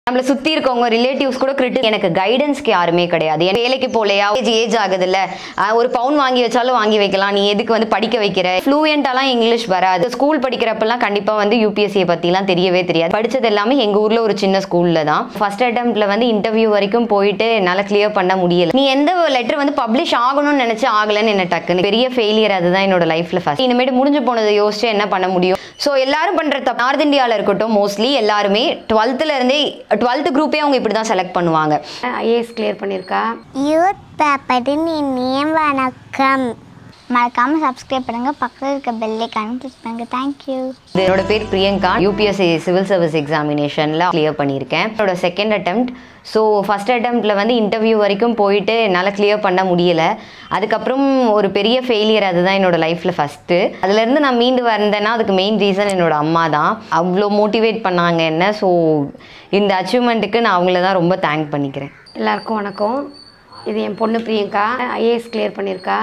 நம்மளை சுத்தி இருக்கவங்க ரிலேட்டிவ்ஸ் கூட கிரிட்டி எனக்கு கைடன்ஸ்க்கு யாருமே கிடையாது என் வேலைக்கு போலையா ஏஜ் ஏஜ் ஆகுதுல்ல ஆஹ் ஒரு பவுன் வாங்கி வச்சாலும் வாங்கி வைக்கலாம் நீ எதுக்கு வந்து படிக்க வைக்கிற ஃப்ளூயண்டாலாம் இங்கிலீஷ் வராது ஸ்கூல் படிக்கிறப்பெல்லாம் கண்டிப்பா வந்து யூபிஎஸ்சியை பத்திலாம் தெரியவே தெரியாது படிச்சது எல்லாமே எங்க ஊர்ல ஒரு சின்ன ஸ்கூல்ல தான் ஃபர்ஸ்ட் அட்டம்ப்ட்ல வந்து இன்டர்வியூ வரைக்கும் போயிட்டு என்னால கிளியர் பண்ண முடியல நீ எந்த லெட்டர் வந்து பப்ளிஷ் ஆகணும்னு நினைச்சு ஆகலன்னு என்ன டக்குன்னு பெரிய ஃபெயிலியர் அதுதான் என்னோட லைஃப்ல ஃபர்ஸ்ட் இனிமேட்டு முடிஞ்சு போனதை யோசிச்சு என்ன பண்ண முடியும் ஸோ எல்லாரும் பண்ற தப்பு நார்த் இந்தியாவில் இருக்கட்டும் மோஸ்ட்லி எல்லாருமே டுவெல்த்தில் இருந்தே டுவெல்த் குரூப்பே அவங்க இப்படி தான் செலக்ட் பண்ணுவாங்க ஐஏஎஸ் கிளியர் பண்ணியிருக்கா யூத் பேப்பரின் இனிய வணக்கம் மறக்காமல் சப்ஸ்கிரைப் பண்ணுங்கள் பக்கத்தில் இருக்க பெல்லைக்கான கிளிக் பண்ணுங்கள் தேங்க்யூ என்னோட பேர் பிரியங்கா யூபிஎஸ்சி சிவில் சர்வீஸ் எக்ஸாமினேஷனில் கிளியர் பண்ணியிருக்கேன் என்னோட செகண்ட் அட்டெம்ப்ட் ஸோ ஃபஸ்ட் அட்டெம்ப்டில் வந்து இன்டர்வியூ வரைக்கும் போயிட்டு என்னால் கிளியர் பண்ண முடியல அதுக்கப்புறம் ஒரு பெரிய ஃபெயிலியர் அதுதான் என்னோட லைஃப்பில் ஃபஸ்ட்டு அதுலேருந்து நான் மீண்டு வந்தேன்னா அதுக்கு மெயின் ரீசன் என்னோட அம்மா தான் அவ்வளோ மோட்டிவேட் பண்ணாங்க என்ன ஸோ இந்த அச்சீவ்மெண்ட்டுக்கு நான் அவங்கள தான் ரொம்ப தேங்க் பண்ணிக்கிறேன் எல்லாருக்கும் வணக்கம் இது என் பொண்ணு பிரியங்கா ஐஏஎஸ் கிளியர் பண்ணியிருக்கா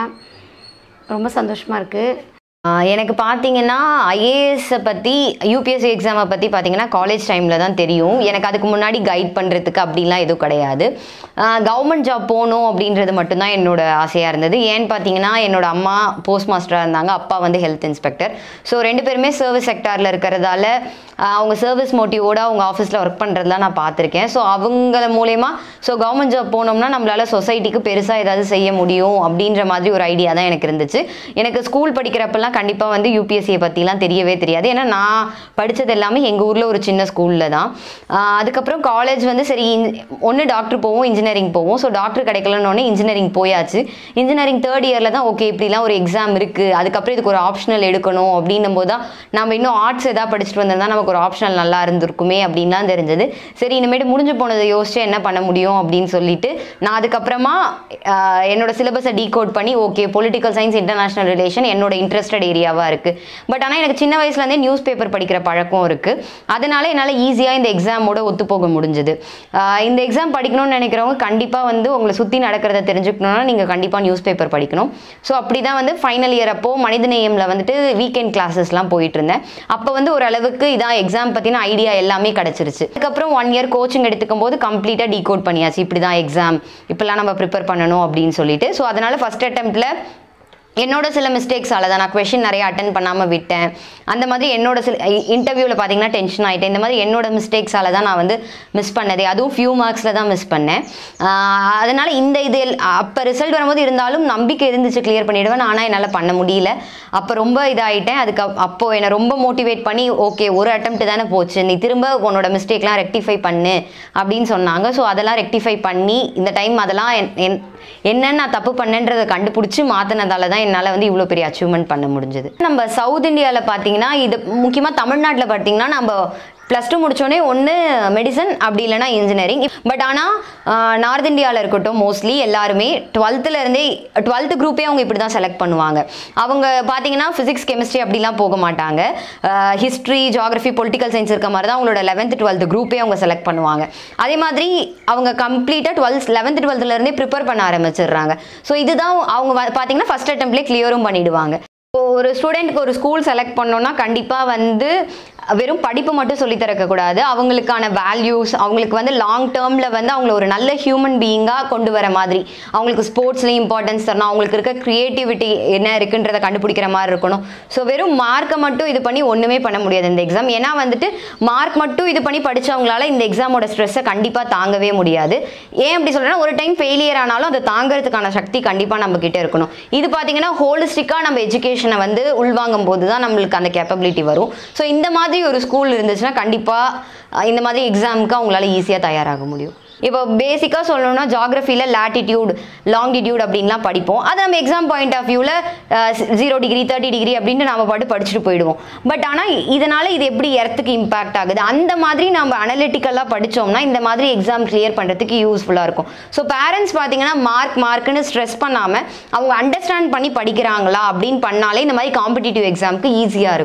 ரொம்ப சந்தோஷமாக இருக்குது ஆஹ் எனக்கு பார்த்தீங்கன்னா ஐஏஎஸை பற்றி யூபிஎஸ்சி எக்ஸாமை பற்றி பார்த்தீங்கன்னா காலேஜ் டைமில் தான் தெரியும் எனக்கு அதுக்கு முன்னாடி கைட் பண்ணுறதுக்கு அப்படிலாம் எதுவும் கிடையாது கவர்மெண்ட் ஜாப் போகணும் அப்படின்றது மட்டும்தான் என்னோட ஆசையாக இருந்தது ஏன்னு பார்த்தீங்கன்னா என்னோட அம்மா போஸ்ட் மாஸ்டராக இருந்தாங்க அப்பா வந்து ஹெல்த் இன்ஸ்பெக்டர் ஸோ ரெண்டு பேருமே சர்வீஸ் செக்டாரில் இருக்கிறதால ஆஹ் அவங்க சர்வீஸ் மோட்டிவோட அவங்க ஆஃபீஸில் ஒர்க் பண்ணுறதுலாம் நான் பார்த்துருக்கேன் ஸோ அவங்கள மூலயமா ஸோ கவர்மெண்ட் ஜாப் போனோம்னா நம்மளால சொசைட்டிக்கு பெருசாக ஏதாவது செய்ய முடியும் அப்படின்ற மாதிரி ஒரு ஐடியா தான் எனக்கு இருந்துச்சு எனக்கு ஸ்கூல் படிக்கிறப்பெல்லாம் கண்டிப்பாக வந்து யூபிஎஸ்சியை பற்றிலாம் தெரியவே தெரியாது ஏன்னா நான் படித்தது எல்லாமே எங்கள் ஊரில் ஒரு சின்ன ஸ்கூலில் தான் ஆஹ் அதுக்கப்புறம் காலேஜ் வந்து சரி ஒன்று டாக்டர் போவோம் இன்ஜினியரிங் போவோம் ஸோ டாக்டர் கிடைக்கலன்னு இன்ஜினியரிங் போயாச்சு இன்ஜினியரிங் தேர்ட் இயரில் தான் ஓகே இப்படிலாம் ஒரு எக்ஸாம் இருக்குது அதுக்கப்புறம் இதுக்கு ஒரு ஆப்ஷனல் எடுக்கணும் அப்படின்னும் போது தான் நம்ம இன்னும் ஆர்ட்ஸ் எதாவது படிச்சுட்டு வந்திருந்தா நமக்கு ஒரு ஆப்ஷனல் நல்லா இருந்திருக்குமே அப்படின்லாம் தெரிஞ்சது சரி இனிமேட்டு முடிஞ்சு போனதை யோசிச்சு என்ன பண்ண முடியும் அப்படின்னு சொல்லிட்டு நான் அதுக்கப்புறமா ஆஹ் என்னோட சிலபஸை டீகோட் பண்ணி okay political science international relation என்னோட இன்ட்ரெஸ்டட் ஏரியாவாக இருக்குது பட் ஆனால் எனக்கு சின்ன வயசுலேருந்தே நியூஸ் பேப்பர் படிக்கிற பழக்கம் இருக்குது அதனால என்னால் ஈஸியாக இந்த எக்ஸாமோட ஒத்து போக முடிஞ்சுது ஆஹ் இந்த எக்ஸாம் படிக்கணும்னு நினைக்கிறவங்க கண்டிப்பாக வந்து உங்களை சுற்றி நடக்கிறத தெரிஞ்சுக்கணும்னா நீங்கள் கண்டிப்பாக நியூஸ் பேப்பர் படிக்கணும் ஸோ அப்படி தான் வந்து ஃபைனல் இயர் அப்போ மனிதநேயமில் வந்துட்டு வீக்கெண்ட் கிளாஸஸ்லாம் போயிட்டு இருந்தேன் அப்போ வந்து ஓரளவுக்கு இதான் எக்ஸாம் பற்றின ஐடியா எல்லாமே கிடச்சிருச்சு அதுக்கப்புறம் ஒன் இயர் கோச்சிங் எடுத்துக்கும் போது கம்ப்ளீட்டாக டீகோட் பண்ணியாச்சு இப்படி தான் எக்ஸாம் இப்படிலாம் நம்ம ப்ரிப்பேர் பண்ணணும் அப்படின்னு சொல்லிட்டு ஸோ அதனால் ஃபஸ்ட் அட்டெம்ப்ட்டில் என்னோட சில மிஸ்டேக்ஸால தான் நான் கொஷின் நிறைய அட்டன் பண்ணாமல் விட்டேன் அந்த மாதிரி என்னோட சில இன்டர்வியூவில் பார்த்தீங்கன்னா டென்ஷன் ஆகிட்டேன் இந்த மாதிரி என்னோட மிஸ்டேக்ஸால தான் நான் வந்து மிஸ் பண்ணதே அதுவும் ஃபியூ மார்க்ஸில் தான் மிஸ் பண்ணேன் ஆஹ் அதனால இந்த இது அப்போ ரிசல்ட் வரும்போது இருந்தாலும் நம்பிக்கை இருந்துச்சு கிளியர் பண்ணிடுவேன் ஆனால் என்னால் பண்ண முடியல அப்போ ரொம்ப இதாகிட்டேன் அதுக்கு அப்- அப்போ என்னை ரொம்ப மோட்டிவேட் பண்ணி ஓகே ஒரு அட்டெம்ப்ட் தானே போச்சு நீ திரும்ப உன்னோட மிஸ்டேக்லாம் ரெக்டிஃபை பண்ணு அப்படின்னு சொன்னாங்க ஸோ அதெல்லாம் ரெக்டிஃபை பண்ணி இந்த டைம் அதெல்லாம் என்- என்- என்னன்னு நான் தப்பு பண்ணேன்றதை கண்டுபிடிச்சி மாற்றினதால தான் என்னால் வந்து இவ்வளோ பெரிய அச்சீவ்மெண்ட் பண்ண முடிஞ்சது நம்ம சவுத் இந்தியாவில் பார்த்தீங்கன்னா இது முக்கியமாக தமிழ்நாட்டில் பார்த்தீங்கன்னா நம்ம ப்ளஸ் டூ முடிச்சோடனே ஒன்று மெடிசன் அப்படி இல்லைனா இன்ஜினியரிங் பட் ஆனால் நார்த் இந்தியாவில் இருக்கட்டும் மோஸ்ட்லி எல்லாருமே டுவெல்த்தில் இருந்தே டுவெல்த் குரூப்பே அவங்க இப்படி தான் செலக்ட் பண்ணுவாங்க அவங்க பார்த்தீங்கன்னா ஃபிசிக்ஸ் கெமிஸ்ட்ரி அப்படிலாம் போக மாட்டாங்க ஹிஸ்ட்ரி ஜியாகிரஃபி பொலிட்டிக்கல் சயின்ஸ் இருக்க மாதிரி தான் அவங்களோட லெவன்த் டுவெல்த் குரூப்பே அவங்க செலக்ட் பண்ணுவாங்க அதே மாதிரி அவங்க கம்ப்ளீட்டாக டுவெல்த் லெவன்த் டுவெல்த்லேருந்தே ப்ரிப்பேர் பண்ண ஆரம்பிச்சிடுறாங்க ஸோ இதுதான் அவங்க வ- பார்த்தீங்கன்னா ஃபஸ்ட் அட்டம்ப்ட்லேயே கிளியரும் பண்ணிடுவாங்க இப்போ ஒரு ஸ்டூடெண்ட்க்கு ஒரு ஸ்கூல் செலக்ட் பண்ணோம்னா கண்டிப்பாக வந்து வெறும் படிப்பு மட்டும் சொல்லித் தரக்கூடாது அவங்களுக்கான வேல்யூஸ் அவங்களுக்கு வந்து லாங் டேர்மில் வந்து அவங்கள ஒரு நல்ல ஹியூமன் பீயிங்காக கொண்டு வர மாதிரி அவங்களுக்கு ஸ்போர்ட்ஸ்லேயும் இம்பார்ட்டன்ஸ் தரணும் அவங்களுக்கு இருக்க க்ரியேட்டிவிட்டி என்ன இருக்குன்றதை கண்டுபிடிக்கிற மாதிரி இருக்கணும் ஸோ வெறும் மார்க்கை மட்டும் இது பண்ணி ஒன்றுமே பண்ண முடியாது இந்த எக்ஸாம் ஏன்னா வந்துட்டு மார்க் மட்டும் இது பண்ணி படிச்சவங்களால இந்த எக்ஸாமோட ஸ்ட்ரெஸ்ஸை கண்டிப்பாக தாங்கவே முடியாது ஏன் அப்படி சொல்கிறேன்னா ஒரு டைம் ஃபெயிலியர் ஆனாலும் அதை தாங்கிறதுக்கான சக்தி கண்டிப்பாக நம்ம கிட்ட இருக்கணும் இது பார்த்தீங்கன்னா ஹோலிஸ்டிக்காக நம்ம எஜுகேஷனை வந்து உள்வாங்கும் போது தான் நம்மளுக்கு அந்த கேப்பபிலிட்டி வரும் ஸோ இந்த மாதிரி ஒரு ஸ்கூல் இருந்துச்சுன்னா கண்டிப்பாக இந்த மாதிரி எக்ஸாமுக்கு அவங்களால ஈஸியாக தயாராக முடியும் இப்போ பேசிக்காக சொல்லணும்னா ஜாகிரஃபியில் லேட்டிடியூட் லாங்கிடியூட் அப்படின்லாம் படிப்போம் அது நம்ம எக்ஸாம் பாயிண்ட் ஆஃப் வியூவில் ஜீரோ டிகிரி தேர்ட்டி டிகிரி அப்படின்ட்டு நம்ம பாட்டு படிச்சுட்டு போயிடுவோம் பட் ஆனால் இதனால் இது எப்படி எர்த்துக்கு இம்பாக்ட் ஆகுது அந்த மாதிரி நம்ம அனலிட்டிக்கலாக படித்தோம்னா இந்த மாதிரி எக்ஸாம் கிளியர் பண்ணுறதுக்கு யூஸ்ஃபுல்லாக இருக்கும் ஸோ பேரண்ட்ஸ் பார்த்தீங்கன்னா மார்க் மார்க்குன்னு ஸ்ட்ரெஸ் பண்ணாமல் அவங்க அண்டர்ஸ்டாண்ட் பண்ணி படிக்கிறாங்களா அப்படின்னு பண்ணாலே இந்த மாதிரி காம்படிட்டிவ் எக்ஸாமுக்கு ஈஸியாக இருக்கும்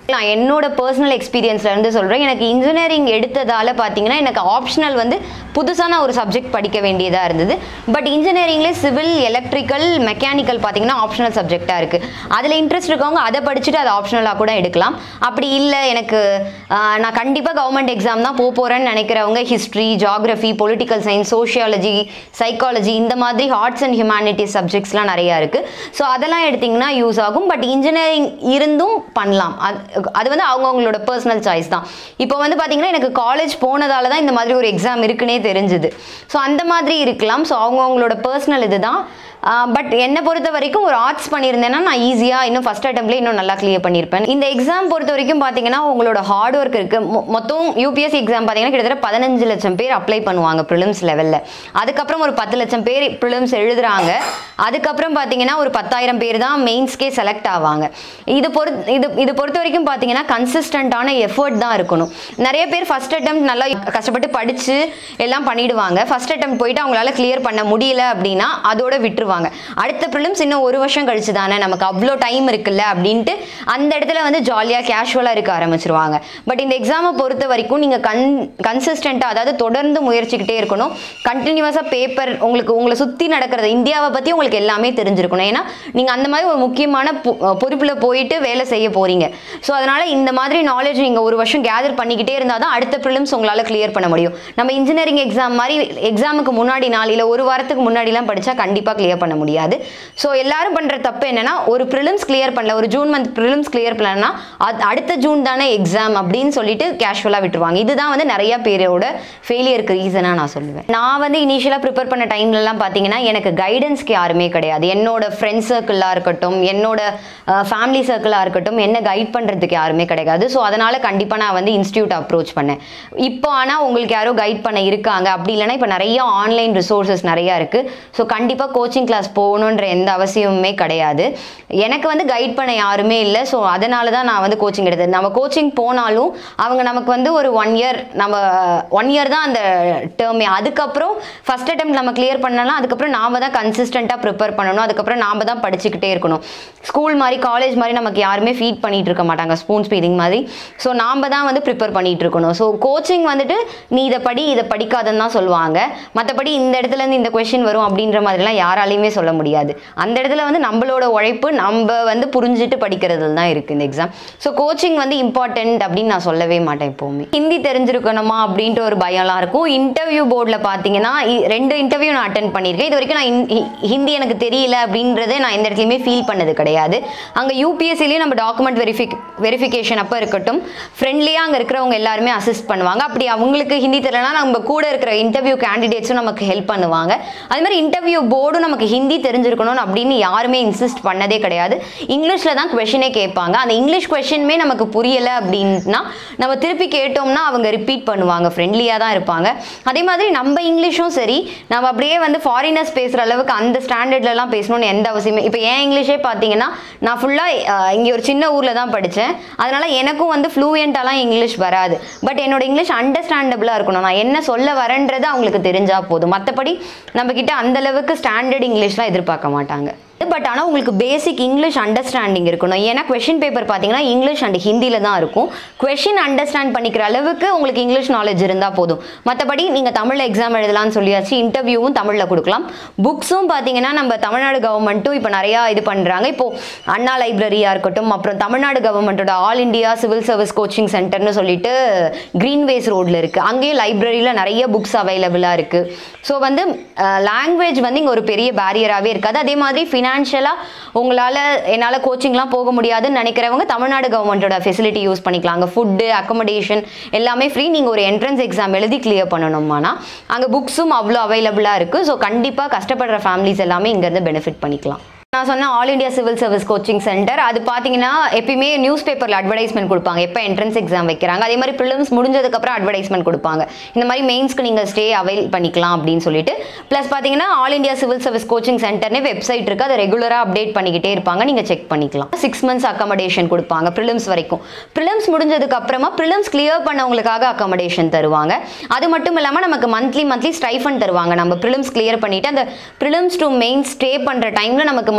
நான் என்னோட பர்சனல் எக்ஸ்பீரியன்ஸ்ல இருந்து சொல்கிறேன் எனக்கு இன்ஜினியரிங் எடுத்ததால பார்த்தீங்கன்னா எனக்கு ஆப்ஷனல் வந்து புதுசான ஒரு சப்ஜெக்ட் படிக்க வேண்டியதாக இருந்தது பட் இன்ஜினியரிங்லேயே சிவில் எலக்ட்ரிக்கல் மெக்கானிக்கல் பார்த்தீங்கன்னா ஆப்ஷனல் சப்ஜெக்டாக இருக்குது அதில் இன்ட்ரெஸ்ட் இருக்கவங்க அதை படிச்சுட்டு அதை ஆப்ஷனலாக கூட எடுக்கலாம் அப்படி இல்லை எனக்கு ஆஹ், நான் கண்டிப்பாக கவர்மெண்ட் எக்ஸாம் தான் போக போகிறேன்னு நினைக்கிறவங்க history geography political science sociology psychology இந்த மாதிரி ஆர்ட்ஸ் அண்ட் ஹியூமானிட்டிஸ் சப்ஜெக்ட்ஸ்லாம் நிறையா இருக்குது ஸோ அதெல்லாம் எடுத்திங்கன்னா யூஸ் ஆகும் பட் இன்ஜினியரிங் இருந்தும் பண்ணலாம் அது அது வந்து அவங்கவுங்களோட பர்சனல் சாய்ஸ் தான் இப்போ வந்து பார்த்தீங்கன்னா எனக்கு காலேஜ் போனதால தான் இந்த மாதிரி ஒரு எக்ஸாம் இருக்குன்னே தெரிஞ்சுது ஸோ அந்த மாதிரி இருக்கலாம் ஸோ அவங்கவுங்களோட பர்சனல் இதுதான் பட் என்னை பொறுத்த வரைக்கும் ஒரு ஆர்ட்ஸ் பண்ணியிருந்தேன்னா நான் ஈஸியாக இன்னும் ஃபஸ்ட் அட்டம்ப்லேயே இன்னும் நல்லா கிளியர் பண்ணியிருப்பேன் இந்த எக்ஸாம் பொறுத்த வரைக்கும் பார்த்தீங்கன்னா உங்களோட ஹார்ட் ஒர்க் இருக்குது மொத்தம் யூபிஎஸ்சி எக்ஸாம் பார்த்தீங்கன்னா கிட்டத்தட்ட பதினஞ்சு லட்சம் பேர் அப்ளை பண்ணுவாங்க ப்ரிலிம்ஸ் லெவலில் அதுக்கப்புறம் ஒரு பத்து லட்சம் பேர் ப்ரிலிம்ஸ் எழுதுறாங்க அதுக்கப்புறம் பார்த்தீங்கன்னா ஒரு பத்தாயிரம் பேர் தான் மெயின்ஸ்க்கே செலக்ட் ஆவாங்க இது பொறுத் இது இது பொறுத்த வரைக்கும் பார்த்தீங்கன்னா கன்சிஸ்டண்ட்டான எஃபர்ட் தான் இருக்கணும் நிறைய பேர் ஃபஸ்ட் அட்டம் நல்லா கஷ்டப்பட்டு படித்து எல்லாம் பண்ணிடுவாங்க ஃபஸ்ட் அட்டம் போயிட்டு அவங்களால கிளியர் பண்ண முடியல அப்படின்னா அதோட விட்டுருவாங்க அடுத்த ப்ரிலிம்ஸ் இன்னும் ஒரு வருஷம் கழிச்சு தானே நமக்கு அவ்வளோ டைம் இருக்குல்ல அப்படின்ட்டு அந்த இடத்துல வந்து ஜாலியாக கேஷுவலாக இருக்க ஆரம்பிச்சிருவாங்க பட் இந்த எக்ஸாமை பொறுத்த வரைக்கும் நீங்கள் கன் கன்சிஸ்டண்ட்டாக அதாவது தொடர்ந்து முயற்சிக்கிட்டே இருக்கணும் கண்டினியூஸாக பேப்பர் உங்களுக்கு உங்களை சுற்றி நடக்கிறது இந்தியாவை பற்றி உங்களுக்கு எல்லாமே தெரிஞ்சிருக்கணும் ஏன்னா நீங்கள் அந்த மாதிரி ஒரு முக்கியமான பொறுப்பில் போயிட்டு வேலை செய்ய போகிறீங்க ஸோ அதனால் இந்த மாதிரி நாலேஜ் நீங்கள் ஒரு வருஷம் கேதர் பண்ணிக்கிட்டே இருந்தால் தான் அடுத்த ப்ரிலிம்ஸ் உங்களால் கிளியர் பண்ண முடியும் நம்ம இன்ஜினியரிங் எக்ஸாம் மாதிரி எக்ஸாமுக்கு முன்னாடி நாள் இல்லை ஒரு வாரத்துக்கு முன்னாடிலாம் படித்தா கண்டிப்பாக கிளியர் பண்ண முடியாது ஸோ எல்லாரும் பண்ணுற தப்பு என்னன்னா ஒரு ப்ரிலிம்ஸ் கிளியர் பண்ணல ஒரு ஜூன் மந்த் ப்ரிலிம்ஸ் கிளியர் பண்ணலன்னா அது அடுத்த ஜூன் தானே எக்ஸாம் அப்படின்னு சொல்லிட்டு கேஷுவலாக விட்டுருவாங்க இதுதான் வந்து நிறைய பேரோட ஃபெயிலியருக்கு ரீசனாக நான் சொல்லுவேன் நான் வந்து இனிஷியலாக ப்ரிப்பேர் பண்ண டைம்லலாம் பார்த்தீங்கன்னா எனக்கு கைடன்ஸ்க்கு யாருமே கிடையாது என்னோட ஃப்ரெண்ட்ஸ் சர்க்கிளாக இருக்கட்டும் என்னோட ஃபேமிலி சர்க்கிளாக இருக்கட்டும் என்ன கைட் பண்ணுறதுக்கு யாருமே கிடையாது ஸோ அதனால் கண்டிப்பாக நான் வந்து இன்ஸ்டியூட் அப்ரோச் பண்ணேன் இப்போ ஆனால் உங்களுக்கு யாரோ கைட் பண்ண இருக்காங்க அப்படி இல்லைன்னா இப்போ நிறைய ஆன்லைன் ரிசோர்ஸஸ் நிறையா இருக்குது ஸோ கண்டிப்பாக கோச்சிங் கிளாஸ் போகணுன்ற எந்த அவசியமுமே கிடையாது எனக்கு வந்து கைட் பண்ண யாருமே இல்லை ஸோ அதனால தான் நான் வந்து கோச்சிங் எடுத்தேன் நம்ம கோச்சிங் போனாலும் அவங்க நமக்கு வந்து ஒரு ஒன் இயர் நம்ம ஒன் இயர் தான் அந்த டேர்மே அதுக்கப்புறம் ஃபஸ்ட் அட்டம் நம்ம கிளியர் பண்ணலாம் அதுக்கப்புறம் நாம தான் கன்சிஸ்டண்ட்டாக ப்ரிப்பேர் பண்ணணும் அதுக்கப்புறம் நாம தான் படிச்சுக்கிட்டே இருக்கணும் ஸ்கூல் மாதிரி காலேஜ் மாதிரி நமக்கு யாருமே ஃபீட் பண்ணிட்டு இருக்க மாட்டாங்க ஸ்பூன் ஸ்பீடிங் மாதிரி ஸோ நாம தான் வந்து ப்ரிப்பேர் பண்ணிட்டு இருக்கணும் ஸோ கோச்சிங் வந்துட்டு நீ இதை படி இதை படிக்காதன்னு தான் சொல்லுவாங்க மற்றபடி இந்த இடத்துல இருந்து இந்த கொஷின் வரும் அப்படின்ற மாதிரிலாம் யாராலையுமே சொல்ல முடியாது அந்த இடத்துல வந்து நம்மளோட உழைப்பு நம்ம வந்து புரிஞ்சுட்டு படிக்கிறதுல தான் இருக்குது இந்த எக்ஸாம் ஸோ கோச்சிங் வந்து இம்பார்ட்டன்ட் அப்படின்னு நான் சொல்லவே மாட்டேன் எப்போவுமே ஹிந்தி தெரிஞ்சிருக்கணுமா அப்படின்ட்டு ஒரு பயம்லாம் இருக்கும் இன்டர்வியூ போர்டில் பார்த்தீங்கன்னா இ- ரெண்டு இன்டர்வியூ நான் அட்டன் பண்ணியிருக்கேன் இது வரைக்கும் நான் ஹிந்- ஹி- ஹிந்தி எனக்கு தெரியல அப்படின்றத நான் எந்த இடத்துலையுமே ஃபீல் பண்ணது கிடையாது அங்கே யூபிஎஸ்சிலையும் நம்ம டாக்குமெண்ட் வெரிஃபிக் வெரிஃபிகேஷன் அப்போ இருக்கட்டும் ஃப்ரெண்ட்லியாக அங்கே இருக்கிறவங்க எல்லாருமே அசிஸ்ட் பண்ணுவாங்க அப்படி அவங்களுக்கு ஹிந்தி தெரியலனா நம்ம கூட இருக்கிற இன்டர்வியூ கேண்டிடேட்ஸும் நமக்கு ஹெல்ப் பண்ணுவாங்க அது மாதிரி இன்டர்வியூ போர்டும் நமக்கு ஹிந்தி தெரிஞ்சிருக்கணும் அப்படின்னு யாருமே இன்சிஸ்ட் பண்ணதே கிடையாது இங்கிலீஷில் தான் கொஷினே கேட்பாங்க அந்த இங்கிலீஷ் கொஷினுமே நமக்கு புரியலை அப்படின்னா நம்ம திருப்பி கேட்டோம்னா அவங்க ரிப்பீட் பண்ணுவாங்க ஃப்ரெண்ட்லியாக தான் இருப்பாங்க அதே மாதிரி நம்ம இங்கிலீஷும் சரி நம்ம அப்படியே வந்து ஃபாரினர்ஸ் பேசுகிற அளவுக்கு அந்த ஸ்டாண்டர்ட்லலாம் பேசணும்னு எந்த அவசியமே இப்போ என் இங்கிலீஷே பார்த்தீங்கன்னா நான் ஃபுல்லாக இங்கே ஒரு சின்ன ஊரில் தான் படித்தேன் அதனால் எனக்கும் வந்து ஃப்ளூயண்ட்டாலாம் இங்கிலீஷ் வராது பட் என்னோட இங்கிலீஷ் அண்டர்ஸ்டாண்டபிளாக இருக்கணும் நான் என்ன சொல்ல வரேன்றது அவங்களுக்கு தெரிஞ்சால் போதும் மற்றபடி நம்மக்கிட்ட அந்த அளவுக்கு ஸ்டாண்டர்ட் இங்கிலீஷ்லாம் எதிர்பார்க்க மாட்டாங்க பட் ஆனால் உங்களுக்கு பேசிக் இங்கிலீஷ் அண்டர்ஸ்டாண்டிங் இருக்கணும் ஏன்னா கொஷின் பேப்பர் பார்த்தீங்கன்னா இங்கிலீஷ் அண்ட் ஹிந்தியில் தான் இருக்கும் கொஷின் அண்டர்ஸ்டாண்ட் பண்ணிக்கிற அளவுக்கு உங்களுக்கு இங்கிலீஷ் நாலேஜ் இருந்தால் போதும் மற்றபடி நீங்கள் தமிழில் எக்ஸாம் எழுதலாம்னு சொல்லியாச்சு இன்டர்வியூவும் தமிழில் கொடுக்கலாம் புக்ஸும் பார்த்தீங்கன்னா நம்ம தமிழ்நாடு கவர்மெண்ட்டும் இப்போ நிறையா இது பண்ணுறாங்க இப்போது அண்ணா லைப்ரரியாக இருக்கட்டும் அப்புறம் தமிழ்நாடு கவர்மெண்ட்டோட all India civil service coaching சென்டர்னு சொல்லிட்டு க்ரீன்வேஸ் ரோட்டில் இருக்குது அங்கேயும் லைப்ரரியில் நிறைய புக்ஸ் அவைலபிளாக இருக்குது ஸோ வந்து லாங்குவேஜ் வந்து இங்கே ஒரு பெரிய பேரியராகவே இருக்காது அதே மாதிரி ஃபினான்ஷியலாக உங்களால் என்னால் கோச்சிங்லாம் போக முடியாதுன்னு நினைக்கிறவங்க தமிழ்நாடு கவர்மெண்ட்டோட ஃபெசிலிட்டி யூஸ் பண்ணிக்கலாம் அங்கே ஃபுட்டு அக்கமடேஷன் எல்லாமே ஃப்ரீ நீங்கள் ஒரு என்ட்ரன்ஸ் எக்ஸாம் எழுதி கிளியர் பண்ணணுமானா அங்கே புக்ஸும் அவ்வளோ அவைலபிளாக இருக்குது ஸோ கண்டிப்பாக கஷ்டப்படுற ஃபேமிலிஸ் எல்லாமே இங்கேருந்து பெனிஃபிட் பண்ணிக்கலாம் நான் சொன்ன all India civil service coaching centre அது பார்த்தீங்கன்னா எப்பயுமே நியூஸ் பேப்பரில் அட்வர்டைஸ்மெண்ட் கொடுப்பாங்க எப்போ என்ட்ரன்ஸ் எக்ஸாம் வைக்கிறாங்க அதே மாதிரி ப்ரிலிம்ஸ் முடிஞ்சதுக்கப்புறம் அட்வர்டைஸ்மெண்ட் கொடுப்பாங்க இந்த மாதிரி மெயின்ஸ்க்கு நீங்கள் ஸ்டே அவைல் பண்ணிக்கலாம் அப்படின்னு சொல்லிட்டு ப்ளஸ் பார்த்தீங்கன்னா all India civil service coaching சென்டர்னே வெப்சைட் இருக்குது அதை ரெகுலராக அப்டேட் பண்ணிக்கிட்டே இருப்பாங்க நீங்கள் செக் பண்ணிக்கலாம் சிக்ஸ் மந்த்ஸ் அக்கமடேஷன் கொடுப்பாங்க ப்ரிலிம்ஸ் வரைக்கும் ப்ரிலிம்ஸ் முடிஞ்சதுக்கு அப்புறமா ப்ரிலிம்ஸ் கிளியர் பண்ணவங்களுக்காக அக்கமடேஷன் தருவாங்க அது மட்டும் இல்லாமல் நமக்கு மந்த்லி மந்த்லி ஸ்டைஃபன் தருவாங்க நம்ம ப்ரிலிம்ஸ் கிளியர் பண்ணிட்டு அந்த ப்ரிலிம்ஸ் டு மெயின் ஸ்டே பண்ணுற டைமில் நமக்கு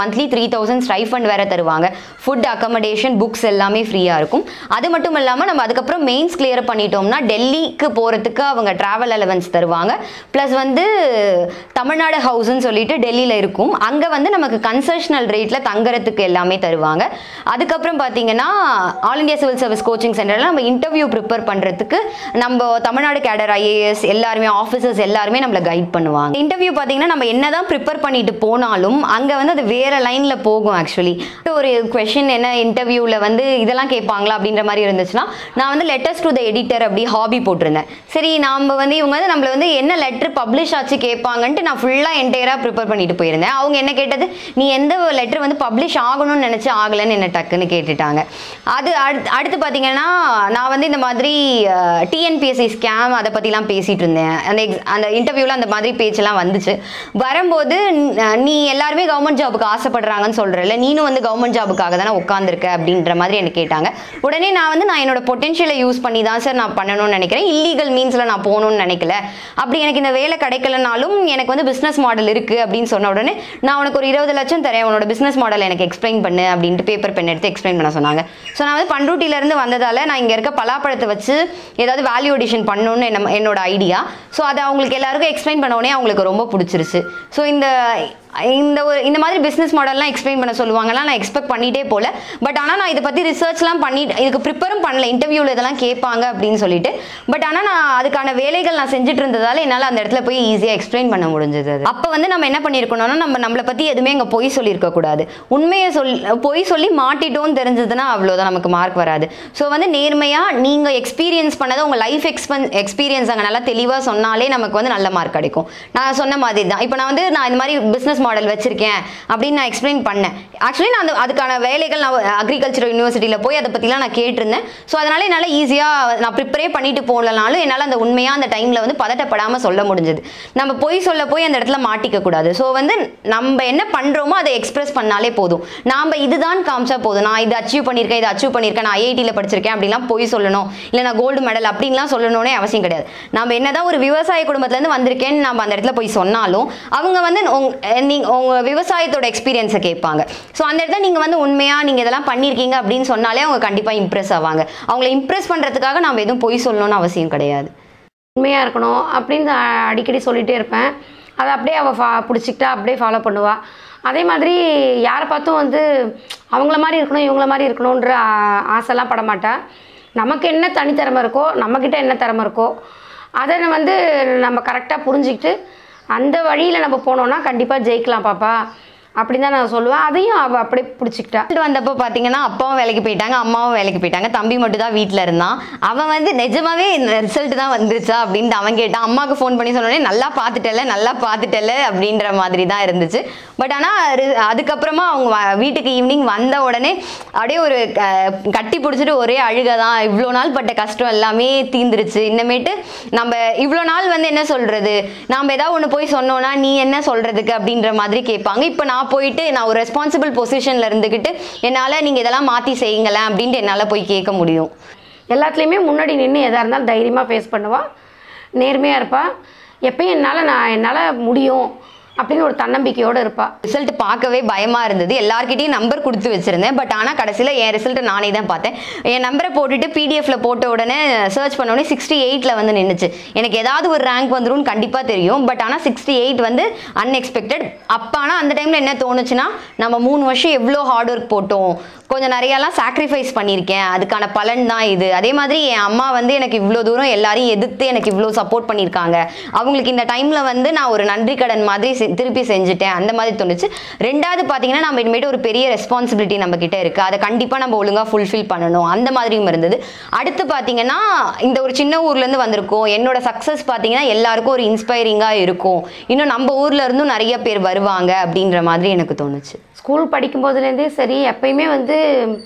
மந்த்லி த்ரீ தௌசண்ட் ஸ்டைஃபண்ட் வேற தருவாங்க ஃபுட் அக்கமடேஷன் புக்ஸ் எல்லாமே ஃப்ரீயாக இருக்கும் அது மட்டும் இல்லாமல் நம்ம அதுக்கப்புறம் மெயின்ஸ் கிளியர் பண்ணிட்டோம்னா டெல்லிக்கு போகிறதுக்கு அவங்க ட்ராவல் அலவன்ஸ் தருவாங்க ப்ளஸ் வந்து தமிழ்நாடு ஹவுஸ்ன்னு சொல்லிட்டு டெல்லியில் இருக்கும் அங்கே வந்து நமக்கு கன்செஷனல் ரேட்டில் தங்குறதுக்கு எல்லாமே தருவாங்க அதுக்கப்புறம் பார்த்தீங்கன்னா all India civil service coaching சென்டரில் நம்ம இன்டர்வியூ ப்ரிப்பேர் பண்ணுறதுக்கு நம்ம தமிழ்நாடு கேடர் ஐஏஎஸ் எல்லாருமே ஆஃபீஸர்ஸ் எல்லாருமே நம்மளை கைட் பண்ணுவாங்க இன்டர்வியூ பார்த்தீங்கன்னா நம்ம என்ன தான் ப்ரிப்பேர் பண்ணிட்டு போனாலும் அங்கே வந்து அது வேறு லைனில் போகும் ஆக்சுவலி ஒரு கொஷின் என்ன இன்டர்வியூவில் வந்து இதெல்லாம் கேட்பாங்களா அப்படின்ற மாதிரி இருந்துச்சுன்னா நான் வந்து லெட்டர்ஸ் டு த எடிட்டர் அப்படி ஹாபி போட்டிருந்தேன் சரி நாம் வந்து இவங்க வந்து நம்மள வந்து என்ன லெட்டர் பப்ளிஷ் ஆச்சு கேட்பாங்கன்ட்டு நான் ஃபுல்லாக என்டையராக ப்ரிப்பேர் பண்ணிட்டு போயிருந்தேன் அவங்க என்ன கேட்டது நீ எந்த லெட்டர் வந்து பப்ளிஷ் ஆகணும்னு நினச்சி ஆகலைன்னு என்ன டக்குன்னு கேட்டுட்டாங்க அது அடுத்து அடுத்து பார்த்தீங்கன்னா நான் வந்து இந்த மாதிரி டிஎன்பிஎஸ்சி ஸ்கேம் அதை பற்றிலாம் பேசிகிட்டு இருந்தேன் அந்த எக்ஸ் அந்த இன்டர்வியூவில் அந்த மாதிரி பேச்செல்லாம் வந்துச்சு வரும்போது ந- நீ எல்லாருமே கவர்மெண்ட் ஜாபுக்கு ஆசைப்படுறாங்கன்னு சொல்கிறல்ல நீனும் வந்து கவர்மெண்ட் ஜாபுக்காக தானே உட்காந்துருக்க அப்படின்ற மாதிரி எனக்கு கேட்டாங்க உடனே நான் வந்து நான் என்னோட பொட்டென்ஷியலை யூஸ் பண்ணி தான் சார் நான் பண்ணணும்னு நினைக்கிறேன் இல்லீகல் மீன்ஸில் நான் போகணும்னு நினைக்கல அப்படி எனக்கு இந்த வேலை கிடைக்கலனாலும் எனக்கு வந்து பிஸ்னஸ் மாடல் இருக்குது அப்படின்னு சொன்ன உடனே நான் உனக்கு ஒரு இருபது லட்சம் தரேன் உன்னோட பிஸ்னஸ் மாடல் எனக்கு எக்ஸ்பிளைன் பண்ணு அப்படின்ட்டு பேப்பர் பென் எடுத்து எக்ஸ்பிளைன் பண்ண சொன்னாங்க ஸோ நான் வந்து பண்ருட்டியிலேருந்து வந்ததால் நான் இங்கே இருக்க பலாப்பழத்தை வச்சு ஏதாவது வேல்யூ அடிஷன் பண்ணணும்னு என்ன என்னோட ஐடியா ஸோ அதை அவங்களுக்கு எல்லாருக்கும் எக்ஸ்பிளைன் பண்ண உடனே அவங்களுக்கு ரொம்ப பிடிச்சிருச்சு ஸோ இந்த இந்த ஒரு இந்த மாதிரி பிஸ்னஸ் மாடல்லாம் எக்ஸ்பிளைன் பண்ண சொல்லுவாங்கலாம் நான் எக்ஸ்பெக்ட் பண்ணிட்டே போல பட் ஆனால் நான் இதை பற்றி ரிசர்ச்லாம் பண்ணி இதுக்கு ப்ரிப்பேரும் பண்ணல இன்டர்வியூவில் இதெல்லாம் கேட்பாங்க அப்படின்னு சொல்லிட்டு பட் ஆனால் நான் அதுக்கான வேலைகள் நான் செஞ்சுட்டு இருந்ததால என்னால் அந்த இடத்துல போய் ஈஸியாக எக்ஸ்பிளைன் பண்ண முடிஞ்சது அது அப்போ வந்து நம்ம என்ன பண்ணியிருக்கணும்னா நம்ம நம்மளை பற்றி எதுவுமே அங்கே பொய் சொல்லியிருக்க கூடாது உண்மையை சொல் பொய் சொல்லி மாட்டிட்டோம்னு தெரிஞ்சதுன்னா அவ்வளோதான் நமக்கு மார்க் வராது ஸோ வந்து நேர்மையாக நீங்கள் எக்ஸ்பீரியன்ஸ் பண்ணதை உங்கள் லைஃப் எக்ஸ்பென் எக்ஸ்பீரியன்ஸ் அங்கே நல்லா தெளிவாக சொன்னாலே நமக்கு வந்து நல்ல மார்க் கிடைக்கும் நான் சொன்ன மாதிரி தான் இப்போ நான் வந்து நான் இந்த மாதிரி பிஸ்னஸ் மாடல் வச்சிருக்கேன் அப்படின்னு நான் எக்ஸ்பிளைன் பண்ணேன் ஆக்சுவலி நான் அந்த அதுக்கான வேலைகள் நான் அக்ரிகல்ச்சர் யூனிவர்சிட்டியில் போய் அதை பற்றிலாம் நான் கேட்டிருந்தேன் ஸோ அதனால் என்னால் ஈஸியாக நான் ப்ரிப்பரே பண்ணிட்டு போகலனாலும் என்னால் அந்த உண்மையாக அந்த டைமில் வந்து பதட்டப்படாமல் சொல்ல முடிஞ்சது நம்ம பொய் சொல்ல போய் அந்த இடத்துல மாட்டிக்க கூடாது ஸோ வந்து நம்ம என்ன பண்ணுறோமோ அதை எக்ஸ்பிரஸ் பண்ணாலே போதும் நாம் இதுதான் காமிச்சா போதும் நான் இது அச்சீவ் பண்ணியிருக்கேன் இதை அச்சீவ் பண்ணியிருக்கேன் நான் ஐஐடியில் படிச்சிருக்கேன் அப்படிலாம் பொய் சொல்லணும் இல்லை நான் கோல்டு மெடல் அப்படின்லாம் சொல்லணும்னே அவசியம் கிடையாது நம்ம என்னதான் ஒரு விவசாய குடும்பத்துலேருந்து வந்திருக்கேன்னு நம்ம அந்த இடத்துல போய் சொன்னாலும் அவங்க வந்து உங்க நீங்க உங்க விவசாயத்தோட எக்ஸ்பீரியன்ஸை கேட்பாங்க ஸோ அந்த இடத்துல நீங்கள் வந்து உண்மையாக நீங்கள் இதெல்லாம் பண்ணியிருக்கீங்க அப்படின்னு சொன்னாலே அவங்க கண்டிப்பாக இம்ப்ரெஸ் ஆவாங்க அவங்கள இம்ப்ரெஸ் பண்ணுறதுக்காக நம்ம எதுவும் பொய் சொல்லணும்னு அவசியம் கிடையாது உண்மையாக இருக்கணும் அப்படின்னு நான் அடிக்கடி சொல்லிகிட்டே இருப்பேன் அதை அப்படியே அவள் ஃபா பிடிச்சிக்கிட்டா அப்படியே ஃபாலோ பண்ணுவாள் அதே மாதிரி யாரை பார்த்தும் வந்து அவங்கள மாதிரி இருக்கணும் இவங்கள மாதிரி இருக்கணுன்ற ஆ- ஆசைலாம் பட மாட்டா நமக்கு என்ன தனித்திறமை இருக்கோ நம்மக்கிட்ட என்ன திறமை இருக்கோ அதை வந்து நம்ம கரெக்டாக புரிஞ்சுக்கிட்டு அந்த வழியில் நம்ம போனோம்னா கண்டிப்பாக ஜெயிக்கலாம் பாப்பா அப்படின்னு தான் நான் சொல்லுவேன் அதையும் அவள் அப்படியே பிடிச்சிக்கிட்டா ரிசல்ட் வந்தப்போ பார்த்தீங்கன்னா அப்பாவும் வேலைக்கு போயிட்டாங்க அம்மாவும் வேலைக்கு போயிட்டாங்க தம்பி மட்டும் தான் வீட்டில் இருந்தான் அவன் வந்து நிஜமாவே ரிசல்ட் தான் வந்துருச்சா அப்படின்ட்டு அவன் கேட்டான் அம்மாவுக்கு ஃபோன் பண்ணி சொன்னோடனே நல்லா பார்த்துட்டல நல்லா பார்த்துட்டல அப்படின்ற மாதிரி தான் இருந்துச்சு பட் ஆனால் அதுக்கப்புறமா அவங்க வ- வீட்டுக்கு ஈவினிங் வந்த உடனே அப்படியே ஒரு க- கட்டி பிடிச்சிட்டு ஒரே அழுகை தான் இவ்வளோ நாள் பட்ட கஷ்டம் எல்லாமே தீந்துருச்சு இன்னமேட்டு நம்ம இவ்வளோ நாள் வந்து என்ன சொல்கிறது நாம் ஏதாவது ஒன்று போய் சொன்னோன்னா நீ என்ன சொல்கிறதுக்கு அப்படின்ற மாதிரி கேட்பாங்க இப்போ நான் போயிட்டு நான் ஒரு ரெஸ்பான்சிபிள் பொசிஷனில் இருந்துக்கிட்டு என்னால் நீங்கள் இதெல்லாம் மாற்றி செய்யுங்களேன் அப்படின்ட்டு என்னால் போய் கேட்க முடியும் எல்லாத்துலேயுமே முன்னாடி நின்று எதாக இருந்தாலும் தைரியமாக ஃபேஸ் பண்ணுவாள் நேர்மையாக இருப்பாள் எப்பயும் என்னால் நான் என்னால் முடியும் அப்படின்னு ஒரு தன்னம்பிக்கையோடு இருப்பாள் ரிசல்ட் பார்க்கவே பயமா இருந்தது எல்லார்கிட்டயும் நம்பர் கொடுத்து வச்சிருந்தேன் பட் ஆனால் கடைசியில் என் ரிசல்ட்டை நானே தான் பார்த்தேன் என் நம்பரை போட்டுட்டு பிடிஎஃப்ல போட்ட உடனே சர்ச் பண்ண உடனே சிக்ஸ்டி எயிட்டில் வந்து நின்றுச்சு எனக்கு ஏதாவது ஒரு ரேங்க் வந்துரும்னு கண்டிப்பாக தெரியும் பட் ஆனால் சிக்ஸ்டி எயிட் வந்து அன்எக்ஸ்பெக்டட் அப்போ ஆனால் அந்த டைமில் என்ன தோணுச்சுன்னா நம்ம மூணு வருஷம் எவ்வளோ ஹார்ட் ஒர்க் போட்டோம் கொஞ்சம் நிறையெல்லாம் சாக்ரிஃபைஸ் பண்ணியிருக்கேன் அதுக்கான பலன் தான் இது அதே மாதிரி என் அம்மா வந்து எனக்கு இவ்வளோ தூரம் எல்லாரையும் எதிர்த்து எனக்கு இவ்வளோ சப்போர்ட் பண்ணியிருக்காங்க அவங்களுக்கு இந்த டைமில் வந்து நான் ஒரு நன்றி கடன் மாதிரி செ- திருப்பி செஞ்சுட்டேன் அந்த மாதிரி தோணுச்சு ரெண்டாவது பார்த்தீங்கன்னா நம்ம இனிமேட்டு ஒரு பெரிய ரெஸ்பான்சிபிலிட்டி நம்ம கிட்ட இருக்குது அதை கண்டிப்பாக நம்ம ஒழுங்காக ஃபுல்ஃபில் பண்ணணும் அந்த மாதிரியும் இருந்தது அடுத்து பார்த்தீங்கன்னா இந்த ஒரு சின்ன ஊர்லேருந்து வந்திருக்கோம் என்னோட சக்ஸஸ் பார்த்தீங்கன்னா எல்லாருக்கும் ஒரு இன்ஸ்பைரிங்காக இருக்கும் இன்னும் நம்ம ஊர்ல இருந்தும் நிறைய பேர் வருவாங்க அப்படின்ற மாதிரி எனக்கு தோணுச்சு ஸ்கூல் படிக்கும்போதுலேருந்தே சரி எப்பயுமே வந்து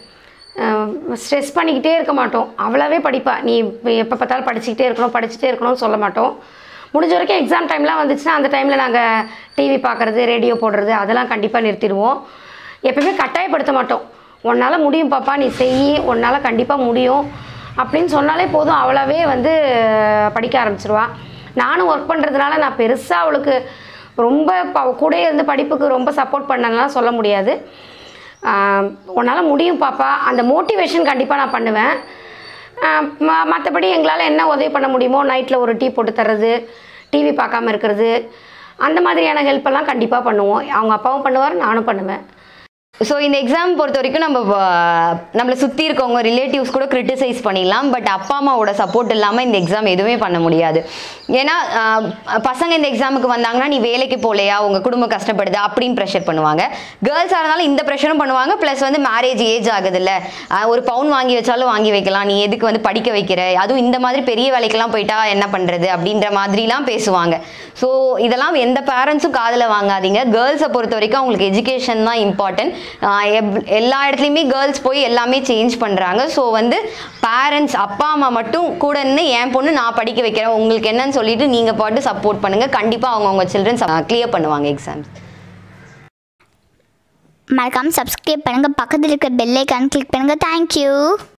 ஸ்ட்ரெஸ் பண்ணிக்கிட்டே இருக்க மாட்டோம் அவ்வளோவே படிப்பா நீ எப்போ பார்த்தாலும் படிச்சுக்கிட்டே இருக்கணும் படிச்சுட்டே இருக்கணும்னு சொல்ல மாட்டோம் முடிஞ்ச வரைக்கும் எக்ஸாம் டைம்லாம் வந்துச்சுன்னா அந்த டைமில் நாங்கள் டிவி பார்க்குறது ரேடியோ போடுறது அதெல்லாம் கண்டிப்பாக நிறுத்திடுவோம் எப்பயுமே கட்டாயப்படுத்த மாட்டோம் உன்னால் முடியும் பாப்பா நீ செய் உன்னால் கண்டிப்பாக முடியும் அப்படின்னு சொன்னாலே போதும் அவளாவே வந்து படிக்க ஆரம்பிச்சிருவா நானும் ஒர்க் பண்ணுறதுனால நான் பெருசாக அவளுக்கு ரொம்ப ப கூடயே இருந்து படிப்புக்கு ரொம்ப சப்போர்ட் பண்ணலாம் சொல்ல முடியாது உன்னால் முடியும் பாப்பா அந்த மோட்டிவேஷன் கண்டிப்பாக நான் பண்ணுவேன் மற்றபடி எங்களால் என்ன உதவி பண்ண முடியுமோ நைட்டில் ஒரு டீ போட்டு தர்றது டிவி பார்க்காம இருக்கிறது அந்த மாதிரியான ஹெல்ப்பெல்லாம் கண்டிப்பாக பண்ணுவோம் அவங்க அப்பாவும் பண்ணுவார் நானும் பண்ணுவேன் ஸோ இந்த எக்ஸாம் பொறுத்த வரைக்கும் நம்ம வ- நம்மளை சுற்றி இருக்கவங்க ரிலேட்டிவ்ஸ் கூட கிரிட்டிசைஸ் பண்ணிடலாம் பட் அப்பா அம்மாவோட சப்போர்ட் இல்லாமல் இந்த எக்ஸாம் எதுவுமே பண்ண முடியாது ஏன்னா ஆஹ், பசங்க இந்த எக்ஸாமுக்கு வந்தாங்கன்னா நீ வேலைக்கு போகலையா உங்கள் குடும்பம் கஷ்டப்படுது அப்படின்னு ப்ரெஷர் பண்ணுவாங்க கேர்ள்ஸாக இருந்தாலும் இந்த ப்ரெஷரும் பண்ணுவாங்க ப்ளஸ் வந்து மேரேஜ் ஏஜ் ஆகுதுல்ல ஆஹ், ஒரு பவுன் வாங்கி வச்சாலும் வாங்கி வைக்கலாம் நீ எதுக்கு வந்து படிக்க வைக்கிற அதுவும் இந்த மாதிரி பெரிய வேலைக்கெல்லாம் போயிட்டா என்ன பண்ணுறது அப்படின்ற மாதிரிலாம் பேசுவாங்க ஸோ இதெல்லாம் எந்த பேரண்ட்ஸும் காதில் வாங்காதீங்க கேர்ள்ஸை பொறுத்த வரைக்கும் அவங்களுக்கு எஜுகேஷன் தான் இம்பார்ட்டன்ட் எல்லா இடத்துலையுமே கேர்ள்ஸ் போய் எல்லாமே சேஞ்ச் பண்ணுறாங்க ஸோ வந்து பேரண்ட்ஸ் அப்பா அம்மா மட்டும் கூட இருந்து என் பொண்ணு நான் படிக்க வைக்கிறேன் உங்களுக்கு என்னன்னு சொல்லிட்டு நீங்கள் பாட்டு சப்போர்ட் பண்ணுங்கள் கண்டிப்பாக அவங்க உங்கள் சில்ட்ரன்ஸ் கிளியர் பண்ணுவாங்க எக்ஸாம்ஸ் மறக்காமல் சப்ஸ்கிரைப் பண்ணுங்கள் பக்கத்தில் இருக்க பெல் ஐக்கான் கிளிக் பண்ணுங்கள் தேங்க்யூ